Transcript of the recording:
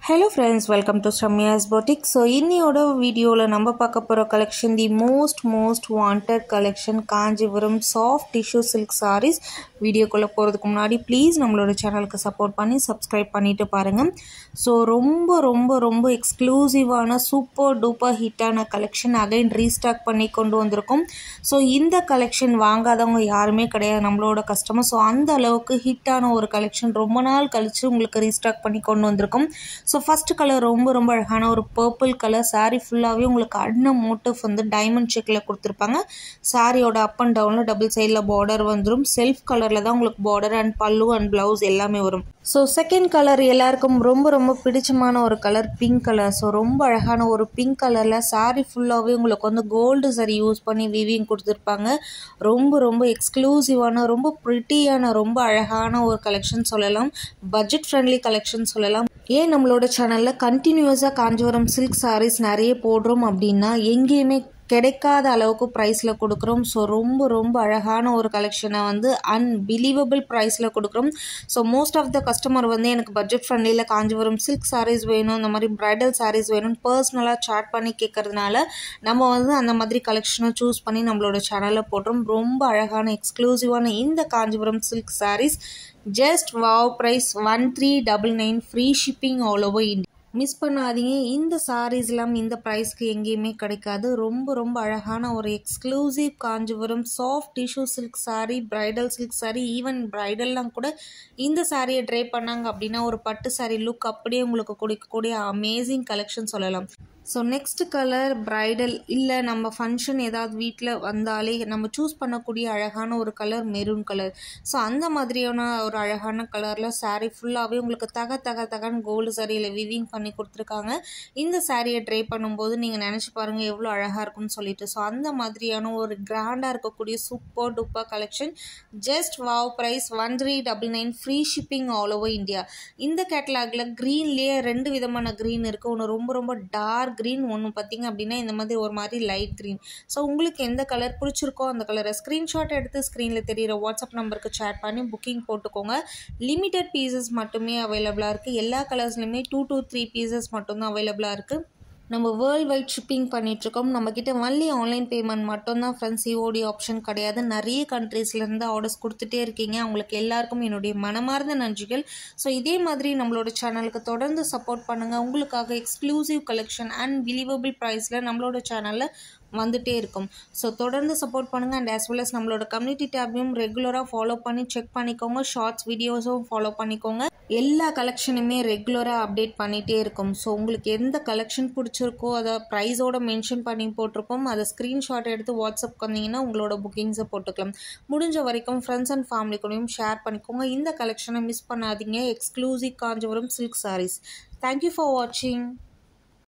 hello friends welcome to Sramya's boutique so இன்னியோட வீடியோவில் நம்ம பார்க்க போகிற collection the most most wanted collection Kanchipuram soft tissue silk sarees வீடியோக்குள்ளே போகிறதுக்கு முன்னாடி ப்ளீஸ் நம்மளோட சேனலுக்கு சப்போர்ட் பண்ணி சப்ஸ்கிரைப் பண்ணிட்டு பாருங்கள் ஸோ ரொம்ப ரொம்ப ரொம்ப எக்ஸ்க்ளூசிவான சூப்பர் டூப்பர் ஹிட்டான கலெக்ஷன் அகைன் ரீஸ்டாக் பண்ணி கொண்டு வந்திருக்கோம் ஸோ இந்த கலெக்ஷன் வாங்காதவங்க யாருமே கிடையாது நம்மளோட கஸ்டமர் ஸோ அந்த அளவுக்கு ஹிட்டான ஒரு கலெக்ஷன் ரொம்ப நாள் கழித்து உங்களுக்கு ரீஸ்டாக் பண்ணி கொண்டு வந்திருக்கோம் ஸோ ஃபஸ்ட் கலர் ரொம்ப ரொம்ப அழகான ஒரு பர்பிள் கலர் saree ஃபுல்லாகவே உங்களுக்கு அட்ன மோட்டிவ் வந்து டைமண்ட் ஷேக்கில் கொடுத்துருப்பாங்க சாரியோட அப் அண்ட் டவுனில் டபுள் சைடில் பார்டர் வந்துடும் செல்ஃப் கலரில் தான் உங்களுக்கு பார்டர் அண்ட் பல்லு அண்ட் ப்ளவுஸ் எல்லாமே வரும் ஸோ செகண்ட் கலர் எல்லாருக்கும் ரொம்ப ரொம்ப பிடிச்சமான ஒரு கலர் பிங்க் கலர் ஸோ ரொம்ப அழகான ஒரு பிங்க் கலரில் saree ஃபுல்லாகவே உங்களுக்கு வந்து கோல்டு சரி யூஸ் பண்ணி விவிங் கொடுத்துருப்பாங்க ரொம்ப ரொம்ப எக்ஸ்க்ளூசிவான ரொம்ப ப்ரிட்டியான ரொம்ப அழகான ஒரு கலெக்ஷன் சொல்லலாம் பட்ஜெட் ஃப்ரெண்ட்லி கலெக்ஷன் சொல்லலாம் ஏன் நம்மளோட சேனலில் கண்டினியூஸாக காஞ்சிபுரம் சில்க் sarees நிறைய போடுறோம் அப்படின்னா எங்கேயுமே கிடைக்காத அளவுக்கு ப்ரைஸில் கொடுக்குறோம் ஸோ ரொம்ப ரொம்ப அழகான ஒரு கலெக்ஷனை வந்து அன்பிலீவபிள் ப்ரைஸில் கொடுக்குறோம் so most of the customer வந்து எனக்கு பட்ஜெட் ஃப்ரெண்ட்லியில் காஞ்சிபுரம் சில்க் sarees வேணும் இந்த மாதிரி ப்ரைடல் sarees வேணும் பர்சனலாக சாட் பண்ணி கேட்கறதுனால நம்ம வந்து அந்த மாதிரி கலெக்ஷனை சூஸ் பண்ணி நம்மளோட சேனலில் போடுறோம் ரொம்ப அழகான எக்ஸ்க்ளூசிவான இந்த Kanchipuram silk sarees just wow price one three double nine free shipping all over India miss பண்ணாதீங்க இந்த சாரீஸ்லாம் இந்த ப்ரைஸ்க்கு எங்கேயுமே கிடைக்காது ரொம்ப ரொம்ப அழகான ஒரு exclusive Kanchipuram soft tissue silk saree bridal silk saree even பிரைடல்லாம் கூட இந்த சாரியை ட்ரை பண்ணாங்க அப்படின்னா ஒரு பட்டு saree லுக் அப்படியே உங்களுக்கு கொடுக்கக்கூடிய அமேசிங் கலெக்ஷன் சொல்லலாம் ஸோ நெக்ஸ்ட் கலர் பிரைடல் இல்லை நம்ம ஃபங்க்ஷன் ஏதாவது வீட்டில் வந்தாலே நம்ம சூஸ் பண்ணக்கூடிய அழகான ஒரு கலர் மெரூன் கலர் ஸோ அந்த மாதிரியான ஒரு அழகான கலரில் saree ஃபுல்லாகவே உங்களுக்கு தக தக தகன்னு கோல்டு சாரியில் விவிங் பண்ணி கொடுத்துருக்காங்க இந்த சாரியை ட்ரை பண்ணும்போது நீங்கள் நினச்சி பாருங்கள் எவ்வளோ அழகாக இருக்கும்னு சொல்லிட்டு ஸோ அந்த மாதிரியான ஒரு கிராண்டாக இருக்கக்கூடிய super duper collection just wow price one three double nine free shipping all over India இந்த கேட்டலாகில் க்ரீன்லேயே ரெண்டு விதமான க்ரீன் இருக்குது ஒன்று ரொம்ப ரொம்ப டார்க் க்ரீன் ஒன்று பார்த்தீங்க அப்படின்னா இந்த மாதிரி ஒரு மாதிரி லைட் க்ரீன் ஸோ உங்களுக்கு எந்த கலர் பிடிச்சிருக்கோ அந்த கலரை ஸ்க்ரீன்ஷாட் எடுத்து ஸ்க்ரீனில் தெரியிற வாட்ஸ்அப் நம்பருக்கு சேட் பண்ணி புக்கிங் போட்டுக்கோங்க லிமிட்டட் பீசஸ் மட்டுமே அவைலபிளாக இருக்குது எல்லா கலர்ஸ்லையுமே டூ டூ த்ரீ பீசஸ் மட்டும்தான் அவைலபிளாக இருக்குது நம்ம வேர்ல்ட் வைட் ஷிப்பிங் பண்ணிகிட்ருக்கோம் நம்மக்கிட்ட ஒன்லி ஆன்லைன் பேமெண்ட் மட்டும்தான் ஃப்ரெண்ட்ஸ் சிஓடி ஆப்ஷன் கிடையாது நிறைய கண்ட்ரீஸ்லேருந்து ஆர்டர்ஸ் கொடுத்துட்டே இருக்கீங்க அவங்களுக்கு எல்லாருக்கும் என்னுடைய மனமார்ந்த நன்றிகள் ஸோ இதே மாதிரி நம்மளோட சேனலுக்கு தொடர்ந்து சப்போர்ட் பண்ணுங்கள் உங்களுக்காக எக்ஸ்க்ளூசிவ் கலெக்ஷன் அண்ட் பிலீவபிள் ப்ரைஸில் நம்மளோட சேனலில் வந்துட்டே இருக்கும் ஸோ தொடர்ந்து சப்போர்ட் பண்ணுங்கள் அண்ட் as well as நம்மளோட கம்யூனிட்டி டேப்பையும் ரெகுலராக ஃபாலோ பண்ணி செக் பண்ணிக்கோங்க ஷார்ட்ஸ் வீடியோஸும் ஃபாலோ பண்ணிக்கோங்க எல்லா கலெக்ஷனுமே ரெகுலராக அப்டேட் பண்ணிகிட்டே இருக்கும் ஸோ உங்களுக்கு எந்த கலெக்ஷன் பிடிச்சிருக்கோ அதை ப்ரைஸோட மென்ஷன் பண்ணி போட்டிருப்போம் அதை ஸ்க்ரீன்ஷாட் எடுத்து வாட்ஸ்அப் வந்தீங்கன்னா உங்களோட புக்கிங்ஸை போட்டுக்கலாம் முடிஞ்ச வரைக்கும் ஃப்ரெண்ட்ஸ் அண்ட் ஃபேமிலி கூடயும் ஷேர் பண்ணிக்கோங்க இந்த கலெக்ஷனை மிஸ் பண்ணாதீங்க exclusive Kanchipuram silk sarees thank you for வாட்சிங்